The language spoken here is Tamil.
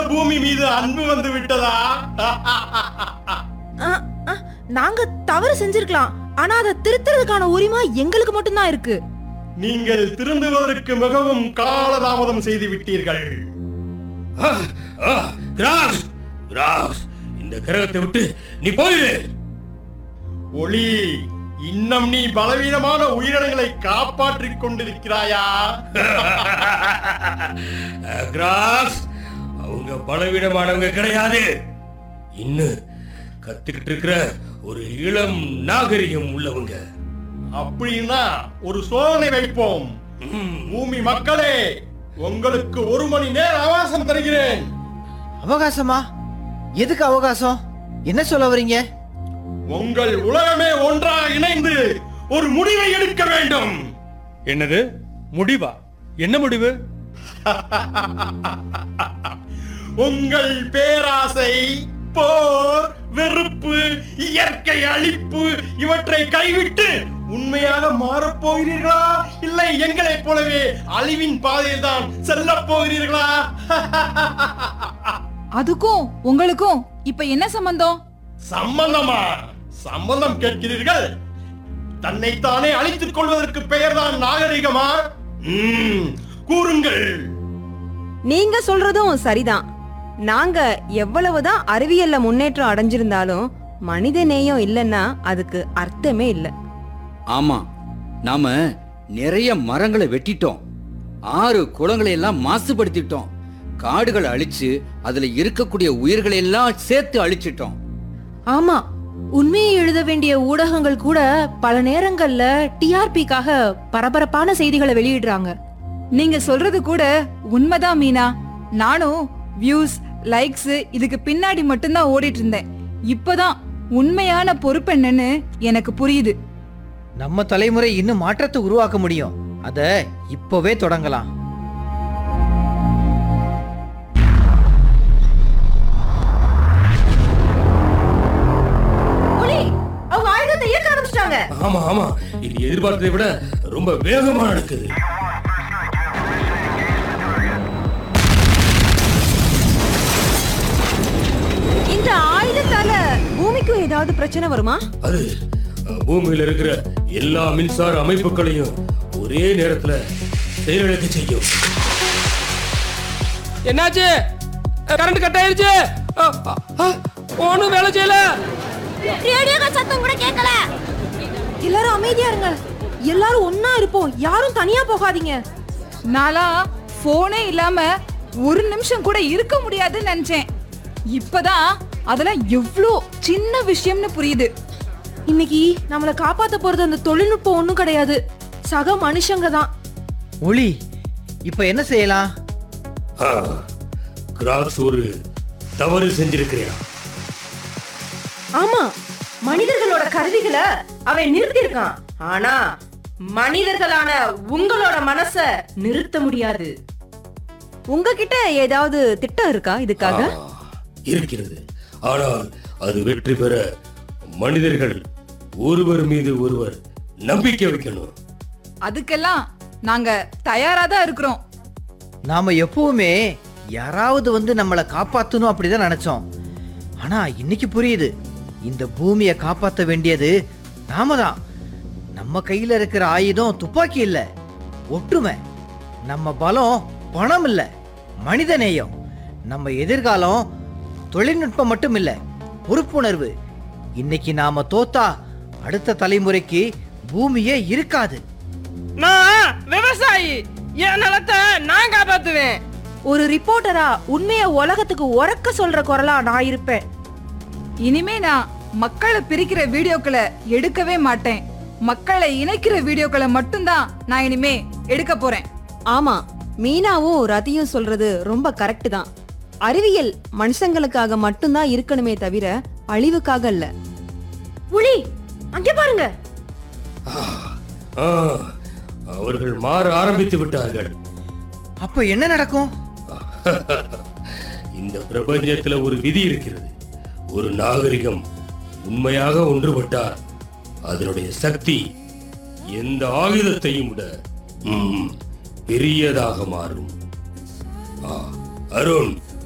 பூமி மீது அன்பு வந்து விட்டதா ஆ, ஆ, நாங்க தவறு செஞ்சிருக்கலாம் ஆனா அதை திருத்துறதுக்கான உரிமை எங்களுக்கு மட்டும்தான் இருக்கு நீங்கள் திருந்துவதற்கு மிகவும் காலதாமதம் செய்து விட்டீர்கள் ஆ, ஆ, கிராஸ் கிராஸ் இந்த கிரகத்தை விட்டு நீ போயிடு ஒளி இன்னும் நீ பலவீனமான உயிரினங்களை காப்பாற்றிக் கொண்டிருக்கிறாயா கிராஸ் அவங்க பலவீனமானவங்க கிடையாது இன்னும் கத்துக்கிட்டு இருக்கிற ஒரு இளம் நாகரிகம் உள்ளவங்க அப்படின்னா ஒரு சோதனை வைப்போம் ம், பூமி மக்களே உங்களுக்கு ஒரு மணி நேர அவகாசம் தருகிறேன் அவகாசமா எதுக்கு அவகாசம் என்ன சொல்ல வரீங்க உங்கள் உலகமே ஒன்றாக இணைந்து ஒரு முடிவை எடுக்க வேண்டும் என்னது முடிவா என்ன முடிவு உங்கள் பேராசை போர் வெறுப்பு இயற்கை அழிப்பு இவற்றை கைவிட்டு உண்மையாக மாறப் போகிறீர்களா இல்லை எங்களைப் போலவே அழிவின் பாதையில் தான் செல்லப் போகிறீர்களா அதுக்கும் உங்களுக்கும் இப்ப என்ன சம்பந்தம் சம்பந்தமா சம்பந்தம் கேட்கிறீர்கள் தன்னைத்தானே அழித்துக் கொள்வதற்கு பெயர்தான் நாகரிகமா ம், கூறுங்கள் நீங்க சொல்றதும் சரிதான் நாங்க எவ்வளவுதான் அறிவியல்ல முன்னேற்றம் அடைஞ்சிருந்தாலும் மனித நேயம் இல்லைன்னா அதுக்கு அர்த்தமே இல்ல ஆமா நாம நிறைய மரங்களை வெட்டிட்டோம் ஆறு குளங்களை எல்லாம் மாசுபடுத்திட்டோம் காடுகளை அழிச்சு அதுல இருக்கக்கூடிய உயிர்களை எல்லாம் சேர்த்து அழிச்சிட்டோம் ஆமா உண்மையை எழுத வேண்டிய ஊடகங்கள் கூட பல நேரங்கள்ல டிஆர்பிக்காக பரபரப்பான செய்திகளை வெளியிடுறாங்க நீங்க சொல்றது கூட உண்மைதான் மீனா நானும் வியூஸ் லைக்ஸ் இதுக்கு பின்னாடி மட்டும்தான் ஓடிட்டு இருந்தேன் இப்பதான் உண்மையான பொறுப்பு என்னன்னு எனக்கு புரியுது நம்ம தலைமுறை இன்னும் மாற்றத்தை உருவாக்க முடியும் அத இப்பவே தொடங்கலாம் ஒளி அவங்க ஆயுதத்தை இயக்க ஆரம்பிச்சிட்டாங்க ஆமா ஆமா இது எதிர்பார்த்ததை விட ரொம்ப வேகமா நடக்குது இந்த ஆயுதத்தால பூமிக்கும் ஏதாவது பிரச்சனை வருமா அது அஹ், பூமியில இருக்கிற எல்லா மின்சார அமைப்புகளையும் ஒரே நேரத்துல செயலிழக்க செய்யும் என்னாச்சு கரண்ட் கட் ஆயிருச்சு ஒன்றும் வேலை செய்யல எல்லாரும் அமைதியா இருங்க எல்லாரும் ஒன்னா இருப்போம் யாரும் தனியா போகாதீங்க நாளா போனே இல்லாம ஒரு நிமிஷம் கூட இருக்க முடியாதுன்னு நினைச்சேன் இப்பதான் அதெல்லாம் எவ்வளோ சின்ன விஷயம்னு புரியுது இன்னைக்கு நம்மள காப்பாத்த போறது அந்த தொழில்நுட்பம் ஒண்ணும் கிடையாது சக மனுஷங்க தான் ஒளி இப்ப என்ன செய்யலாம் ஆ, கிராஸ் ஒரு தவறு செஞ்சிருக்கிறேன் ஆமா மனிதர்களோட கருவிகளை அவன் நிறுத்தியிருக்கான் ஆனா மனிதர்களான உங்களோட மனச நிறுத்த முடியாது உங்ககிட்ட ஏதாவது திட்டம் இருக்கா இதுக்காக ஆ, இருக்கிறது ஆனால் அது வெற்றி பெற மனிதர்கள் ஒருவர் மீது ஒருவர் நம்பிக்கை வைக்கணும் அதுக்கெல்லாம் நாங்க தயாரா தான் இருக்கிறோம் நாம எப்பவுமே யாராவது வந்து நம்மளை காப்பாத்தணும் அப்படிதான் நினைச்சோம் ஆனா இன்னைக்கு புரியுது இந்த பூமியை காப்பாத்த வேண்டியது நாம தான் நம்ம கையில இருக்கிற ஆயுதம் துப்பாக்கி இல்ல ஒற்றுமை நம்ம பலம் பணம் இல்ல மனித நேயம் நம்ம எதிர்காலம் தொழில்நுட்பம் மட்டும் இல்ல பொறுப்புணர்வு இன்னைக்கு நாம தோத்தா அடுத்த தலைமுறைக்கு பூமியே இருக்காது நான் விவசாயி என் நிலத்தை நான் காப்பாத்துவேன் ஒரு ரிப்போர்ட்டரா உண்மைய உலகத்துக்கு உறக்க சொல்ற குரலா நான் இருப்பேன் இனிமே நான் மக்களை பிரிக்கிற வீடியோக்களை எடுக்கவே மாட்டேன் மக்களை இணைக்கிற வீடியோக்களை மட்டும்தான் நான் இனிமே எடுக்க போறேன் ஆமா மீனாவும் ரதியும் சொல்றது ரொம்ப கரெக்ட் தான் அறிவியல் மனுஷங்களுக்காக மட்டும்தான் இருக்கணுமே தவிர அழிவுக்காக இல்ல புலி அங்கே பாருங்க ஆ, அவர்கள் மாற ஆரம்பித்து விட்டார்கள் அப்ப என்ன நடக்கும் இந்த பிரபஞ்சத்துல ஒரு விதி இருக்கிறது ஒரு நாகரிகம் உண்மையாக ஒன்றுபட்டால் அதனுடைய சக்தி எந்த ஆயுதத்தையும் விட ம், பெரியதாக மாறும் ஆ, அருண்